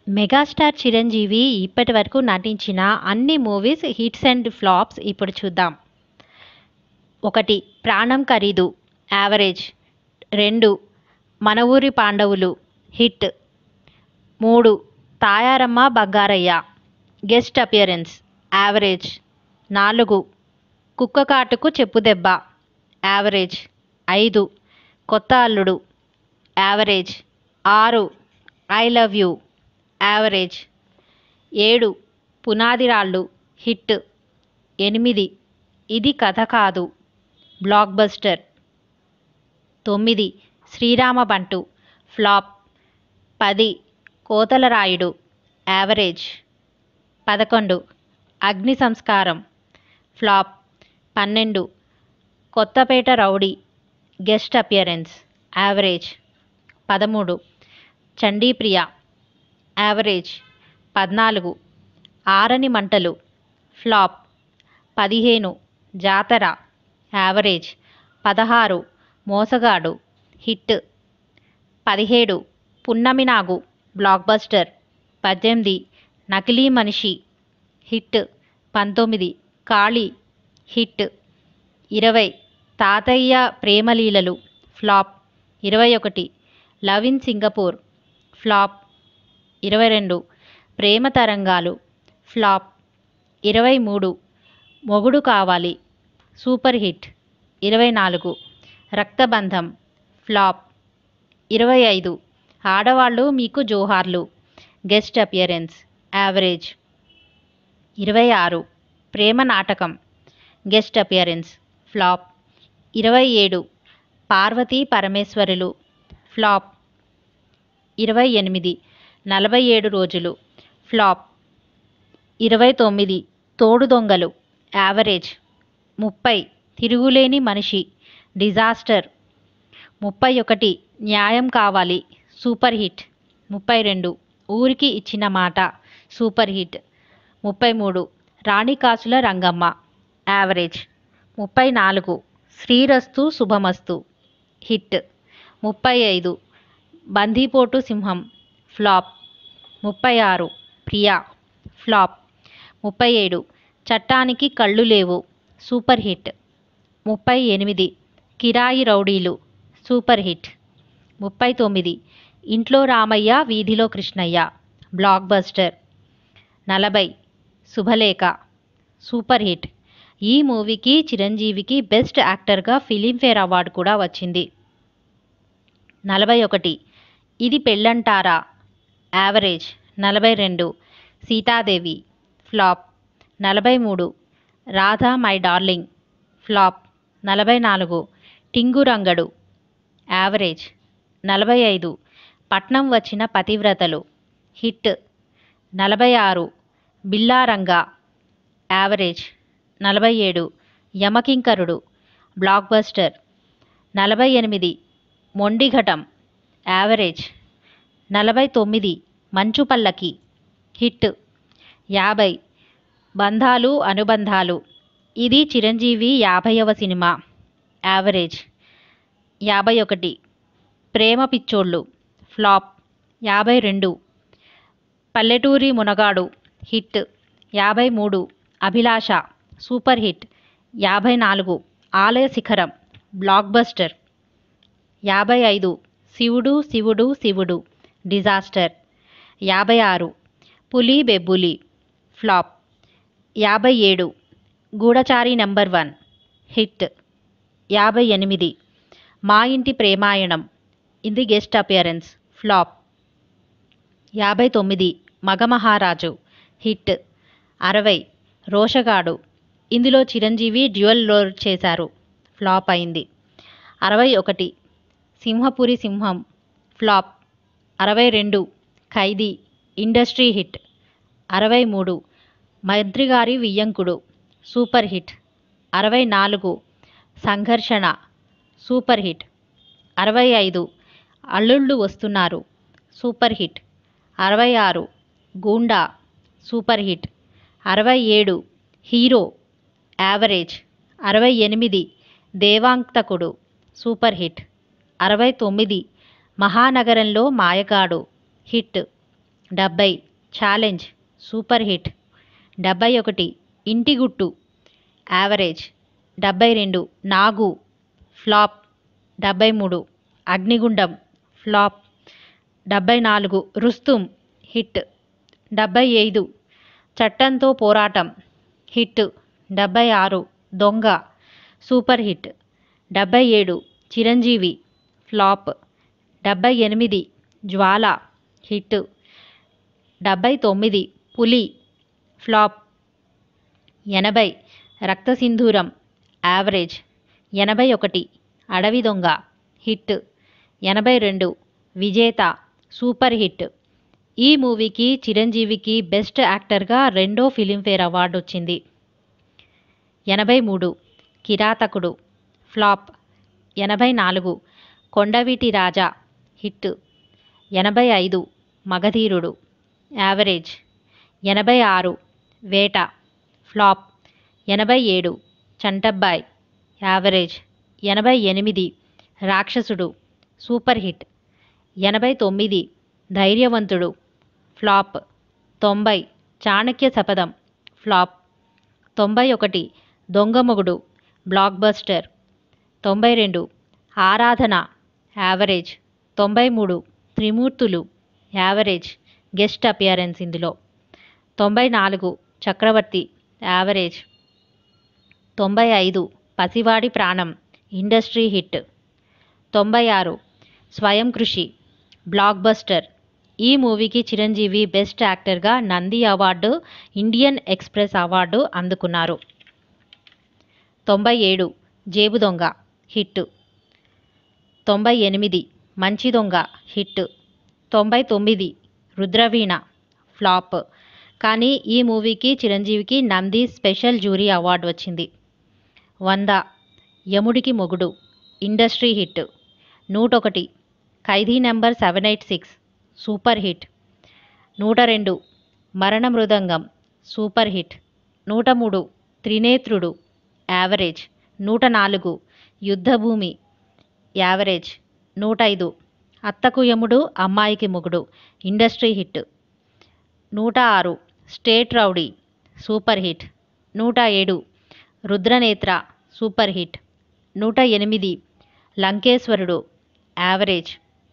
megastar Chiranjeevi ఇప్పటి వరకు నటించిన అన్ని మూవీస్ హిట్స్ అండ్ ఫ్లాప్స్ ఇప్పుడు చూద్దాం ఒకటి ప్రాణం ఖరీదు యావరేజ్ రెండు మన ఊరి పాండవులు హిట్ మూడు Tayaramma Bangarayya guest appearance average నాలుగు కుక్క కాటుకు చెప్పుదెబ్బ యావరేజ్ ఐదు కొత్త అల్లుడు యావరేజ్ ఆరు ఐ లవ్ యూ యావరేజ్ ఏడు పునాది రాళ్ళు హిట్ ఎనిమిది ఇది కథ కాదు బ్లాక్ బస్టర్ తొమ్మిది శ్రీరామ బంటు ఫ్లాప్ పది కోతల రాయుడు యావరేజ్ పదకొండు అగ్ని సంస్కారం ఫ్లాప్ పన్నెండు Kothapeta rowdy guest appearance average పదమూడు చండీప్రియ యావరేజ్ పద్నాలుగు ఆరని మంటలు ఫ్లాప్ పదిహేను జాతర యావరేజ్ పదహారు మోసగాడు హిట్ పదిహేడు పున్నమి నాగు బ్లాక్ బస్టర్ పద్దెనిమిది నకిలీ మనిషి హిట్ పంతొమ్మిది కాళీ హిట్ ఇరవై తాతయ్య ప్రేమలీలలు ఫ్లాప్ ఇరవై ఒకటి లవ్ ఇన్ సింగపూర్ ఫ్లాప్ ఇరవై రెండు ప్రేమ తరంగాలు ఫ్లాప్ ఇరవై మూడు మొగుడు కావాలి సూపర్ హిట్ ఇరవై నాలుగు రక్తబంధం ఫ్లాప్ ఇరవై ఐదు ఆడవాళ్ళు మీకు జోహార్లు గెస్ట్ అపియరెన్స్ యావరేజ్ ఇరవై ఆరు ప్రేమ నాటకం గెస్ట్ అపియరెన్స్ ఫ్లాప్ ఇరవై ఏడు పార్వతీ పరమేశ్వరులు ఫ్లాప్ ఇరవై ఎనిమిది నలభై ఏడు రోజులు ఫ్లాప్ ఇరవై తొమ్మిది తోడు దొంగలు యావరేజ్ ముప్పై తిరుగులేని మనిషి డిజాస్టర్ ముప్పై ఒకటి న్యాయం కావాలి సూపర్ హిట్ ముప్పై రెండు ఊరికి ఇచ్చిన మాట సూపర్ హిట్ ముప్పై మూడు రాణికాసుల రంగమ్మ యావరేజ్ ముప్పై నాలుగు శ్రీరస్తు శుభమస్తు హిట్ ముప్పై ఐదు బందీపోటు సింహం ఫ్లాప్ ముప్పై ఆరు ప్రియా ఫ్లాప్ ముప్పై ఏడు చట్టానికి కళ్ళు లేవు సూపర్ హిట్ ముప్పై ఎనిమిది కిరాయి రౌడీలు సూపర్ హిట్ ముప్పై తొమ్మిది ఇంట్లో రామయ్య వీధిలో కృష్ణయ్య బ్లాక్ బస్టర్ నలభై శుభలేఖ సూపర్ హిట్ ఈ మూవీకి చిరంజీవికి బెస్ట్ యాక్టర్గా ఫిలింఫేర్ అవార్డు కూడా వచ్చింది నలభై ఒకటి ఇది పెళ్ళంటారా యావరేజ్ నలభై రెండు సీతాదేవి ఫ్లాప్ నలభై మూడు రాధా మై డార్లింగ్ ఫ్లాప్ నలభై నాలుగు టింగురంగడు యావరేజ్ నలభై ఐదు పట్నం వచ్చిన పతివ్రతలు హిట్ నలభై ఆరు బిల్లారంగా యావరేజ్ నలభై ఏడు యమకింకరుడు బ్లాక్ బస్టర్ నలభై ఎనిమిది మొండిఘటం యావరేజ్ నలభై తొమ్మిది మంచు పల్లకి హిట్ యాభై బంధాలు అనుబంధాలు ఇది చిరంజీవి యాభైవ సినిమా యావరేజ్ యాభై ఒకటి ప్రేమ పిచ్చోళ్ళు ఫ్లాప్ యాభై రెండు పల్లెటూరి మునగాడు హిట్ యాభై మూడు అభిలాష సూపర్ హిట్ యాభై నాలుగు ఆలయ శిఖరం బ్లాక్ బస్టర్ యాభై ఐదు శివుడు శివుడు శివుడు డిజాస్టర్ యాభై ఆరు పులి బెబ్బులి ఫ్లాప్ యాభై ఏడు గూఢచారి నెంబర్ వన్ హిట్ యాభై ఎనిమిది మా ఇంటి ప్రేమాయణం ఇది గెస్ట్ అపియరెన్స్ ఫ్లాప్ యాభై తొమ్మిది మగమహారాజు హిట్ అరవై రోషగాడు ఇందులో చిరంజీవి డ్యూయల్ రోల్ చేశారు ఫ్లాప్ అయింది అరవై ఒకటి సింహపురి సింహం ఫ్లాప్ అరవై రెండు ఖైదీ ఇండస్ట్రీ హిట్ అరవై మూడు మంత్రిగారి వియ్యంకుడు సూపర్ హిట్ అరవై నాలుగు సంఘర్షణ సూపర్ హిట్ అరవై ఐదు అల్లుళ్ళు వస్తున్నారు సూపర్ హిట్ అరవై ఆరు గూండా సూపర్ హిట్ అరవై ఏడు హీరో యావరేజ్ అరవై ఎనిమిది దేవాంతకుడు సూపర్ హిట్ అరవై తొమ్మిది మహానగరంలో మాయగాడు హిట్ డెబ్బై ఛాలెంజ్ సూపర్ హిట్ డెబ్బై ఒకటి ఇంటి గుట్టు యావరేజ్ డెబ్బై రెండు నాగు ఫ్లాప్ డెబ్బై మూడు అగ్నిగుండం ఫ్లాప్ డెబ్బై నాలుగు రుస్తుం హిట్ డెబ్బై ఐదు చట్టంతో పోరాటం హిట్ డెబ్బై ఆరు దొంగ సూపర్ హిట్ డెబ్బై ఏడు చిరంజీవి ఫ్లాప్ డెబ్బై ఎనిమిది జ్వాల హిట్ డెబ్బై తొమ్మిది పులి ఫ్లాప్ ఎనభై రక్తసింధూరం యావరేజ్ ఎనభై ఒకటి అడవి దొంగ హిట్ ఎనభై రెండు విజేత సూపర్ హిట్ ఈ మూవీకి చిరంజీవికి బెస్ట్ యాక్టర్గా రెండో ఫిలింఫేర్ అవార్డు వచ్చింది ఎనభై మూడు కిరాతకుడు ఫ్లాప్ ఎనభై నాలుగు కొండవీటి రాజా హిట్ ఎనభై ఐదు మగధీరుడు యావరేజ్ ఎనభై ఆరు వేట ఫ్లాప్ ఎనభై ఏడు చంటబ్బాయ్ యావరేజ్ ఎనభై ఎనిమిది రాక్షసుడు సూపర్ హిట్ ఎనభై తొమ్మిది ధైర్యవంతుడు ఫ్లాప్ తొంభై చాణక్య శపథం ఫ్లాప్ తొంభై ఒకటి దొంగమొగుడు బ్లాక్ బస్టర్ తొంభై రెండు ఆరాధన యావరేజ్ తొంభై మూడు త్రిమూర్తులు యావరేజ్ గెస్ట్ అపియరెన్స్ ఇందులో తొంభై నాలుగు చక్రవర్తి యావరేజ్ తొంభై ఐదు పసివాడి ప్రాణం ఇండస్ట్రీ హిట్ తొంభై ఆరు స్వయం కృషి బ్లాక్ బస్టర్ ఈ మూవీకి చిరంజీవి బెస్ట్ యాక్టర్గా Nandi award Indian Express award అందుకున్నారు తొంభై ఏడు జేబు దొంగ హిట్ తొంభై ఎనిమిది మంచి దొంగ హిట్ తొంభై తొమ్మిది రుద్రవీణ ఫ్లాప్ కానీ ఈ మూవీకి చిరంజీవికి నంది స్పెషల్ జ్యూరీ అవార్డు వచ్చింది వంద యముడికి మొగుడు ఇండస్ట్రీ హిట్ నూటొకటి Khaidi number seven eight six super hit నూట రెండు మరణ మృదంగం సూపర్ హిట్ నూట మూడు త్రినేత్రుడు యావరేజ్ నూట నాలుగు యుద్ధభూమి యావరేజ్ నూట ఐదు అత్తకు యముడు అమ్మాయికి మొగుడు ఇండస్ట్రీ హిట్ నూట ఆరు స్టేట్ రౌడీ సూపర్ హిట్ నూట ఏడు రుద్రనేత్ర సూపర్ హిట్ నూట ఎనిమిది లంకేశ్వరుడు యావరేజ్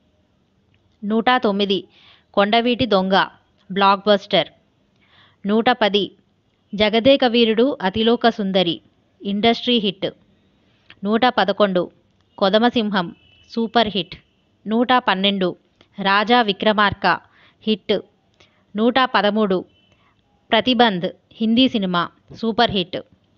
నూట తొమ్మిది కొండవీటి దొంగ బ్లాక్ బస్టర్ నూట పది జగదేక వీరుడు అతిలోక సుందరి ఇండస్ట్రీ హిట్ నూట పదకొండు కొదమసింహం సూపర్ హిట్ నూట పన్నెండు రాజా విక్రమార్క హిట్ నూట పదమూడు Pratibandh Hindi cinema super hit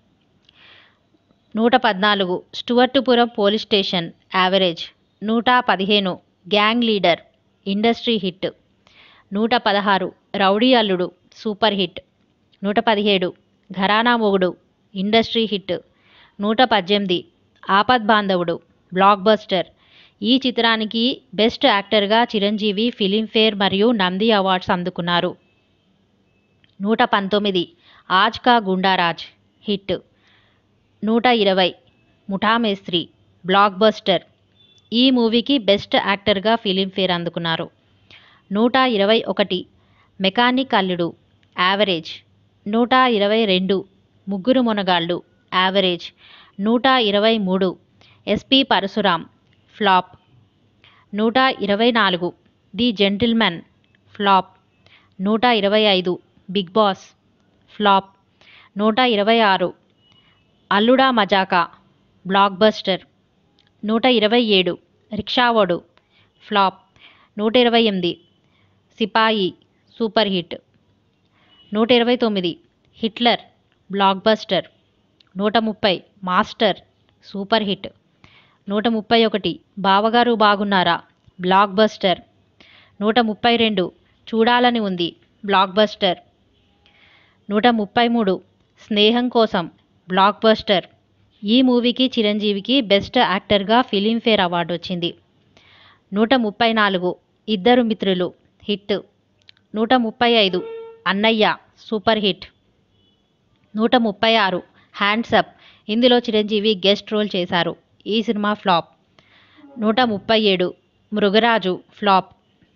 నూట పద్నాలుగు స్టువర్టుపురం పోలీస్ స్టేషన్ యావరేజ్ నూట పదిహేను గ్యాంగ్ లీడర్ ఇండస్ట్రీ హిట్ నూట పదహారు రౌడీ అల్లుడు సూపర్ హిట్ నూట పదిహేడు ఘరానా మొగుడు ఇండస్ట్రీ హిట్ నూట పద్దెనిమిది ఆపద్ బాంధవుడు బ్లాక్ బస్టర్ ఈ చిత్రానికి బెస్ట్ యాక్టర్గా చిరంజీవి ఫిలింఫేర్ మరియు నంది అవార్డ్స్ అందుకున్నారు నూట పంతొమ్మిది ఆజ్ కా గుండారాజ్ హిట్ నూట ఇరవై ముఠామేస్త్రి బ్లాక్ బస్టర్ ఈ మూవీకి బెస్ట్ యాక్టర్గా ఫిలింఫేర్ అందుకున్నారు నూట ఇరవై ఒకటి మెకానిక్ అల్లుడు యావరేజ్ నూట ఇరవై రెండు ముగ్గురు మునగాళ్ళు యావరేజ్ నూట ఇరవై మూడు ఎస్పి పరశురాం ఫ్లాప్ నూట ఇరవై నాలుగు ది జెంటిల్మెన్ ఫ్లాప్ నూట ఇరవై ఐదు బిగ్ బాస్ ఫ్లాప్ నూట ఇరవై ఆరు అల్లుడా మజాకా బ్లాక్ బస్టర్ నూట ఇరవై ఏడు రిక్షావోడు ఫ్లాప్ నూట ఇరవై ఎనిమిది సిపాయి సూపర్ హిట్ నూట ఇరవై తొమ్మిది హిట్లర్ బ్లాక్ బస్టర్ నూట ముప్పై మాస్టర్ సూపర్ హిట్ నూట ముప్పై ఒకటి బావగారు బాగున్నారా బ్లాక్ బస్టర్ నూట ముప్పై రెండు చూడాలని ఉంది బ్లాక్ బస్టర్ నూట ముప్పై మూడు స్నేహం కోసం బ్లాక్ బస్టర్ ఈ మూవీకి చిరంజీవికి బెస్ట్ యాక్టర్గా ఫిలింఫేర్ అవార్డు వచ్చింది నూట ముప్పై నాలుగు ఇద్దరు మిత్రులు హిట్ నూట ముప్పై ఐదు అన్నయ్య సూపర్ హిట్ నూట ముప్పై ఆరు హ్యాండ్సప్ ఇందులో చిరంజీవి గెస్ట్ రోల్ చేశారు ఈ సినిమా ఫ్లాప్ నూట ముప్పై ఏడు మృగరాజు ఫ్లాప్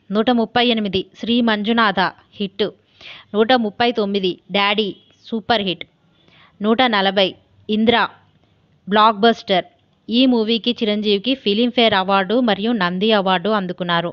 నూట ముప్పై ఎనిమిది శ్రీ మంజునాథ హిట్ నూట ముప్పై తొమ్మిది డాడీ సూపర్ హిట్ నూట నలభై ఇంద్ర బ్లాక్ బస్టర్ ఈ మూవీకి చిరంజీవికి ఫిలింఫేర్ అవార్డు మరియు నంది అవార్డు అందుకున్నారు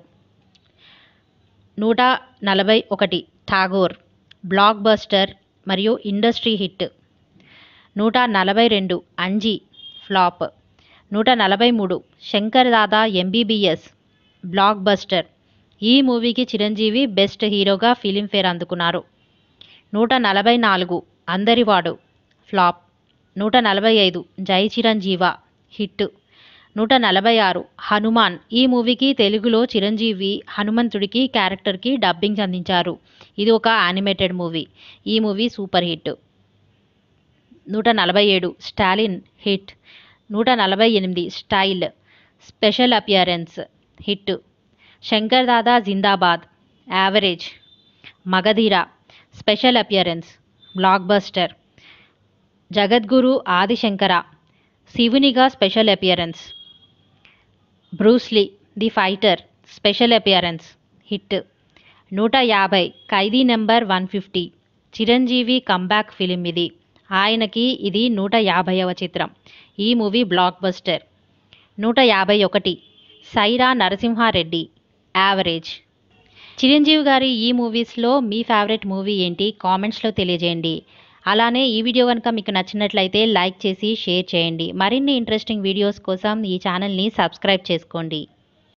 నూట నలభై ఒకటి ఠాగోర్ బ్లాక్ బస్టర్ మరియు ఇండస్ట్రీ హిట్ నూట నలభై రెండు అంజీ ఫ్లాప్ నూట నలభై మూడు Shankar Dada MBBS blockbuster ఈ మూవీకి చిరంజీవి బెస్ట్ హీరోగా ఫిలింఫేర్ అందుకున్నారు నూట నలభై నాలుగు అందరివాడు ఫ్లాప్ నూట నలభై ఐదు జై చిరంజీవ హిట్ నూట నలభై ఆరు హనుమాన్ ఈ మూవీకి తెలుగులో చిరంజీవి హనుమంతుడికి క్యారెక్టర్కి డబ్బింగ్ అందించారు ఇది ఒక యానిమేటెడ్ మూవీ ఈ మూవీ సూపర్ హిట్ నూట నలభై ఏడు స్టాలిన్ హిట్ నూట నలభై ఎనిమిది style special appearance hit Shankar Dada Zindabad average Magadheera special appearance blockbuster Jagadguru Adishankara శివునిగా special appearance Bruce Lee the fighter special appearance hit నూట యాభై Khaidi number one fifty Chiranjeevi comeback film ఇది ఆయనకి ఇది నూట యాభైవ చిత్రం ఈ మూవీ బ్లాక్ బస్టర్ నూట యాభై ఒకటి సైరా నరసింహారెడ్డి యావరేజ్ చిరంజీవి గారి ఈ మూవీస్లో మీ ఫేవరెట్ మూవీ ఏంటి కామెంట్స్లో తెలియజేయండి అలానే ఈ వీడియో కనుక మీకు నచ్చినట్లయితే లైక్ చేసి షేర్ చేయండి మరిన్ని ఇంట్రెస్టింగ్ వీడియోస్ కోసం ఈ ఛానల్ని సబ్స్క్రైబ్ చేసుకోండి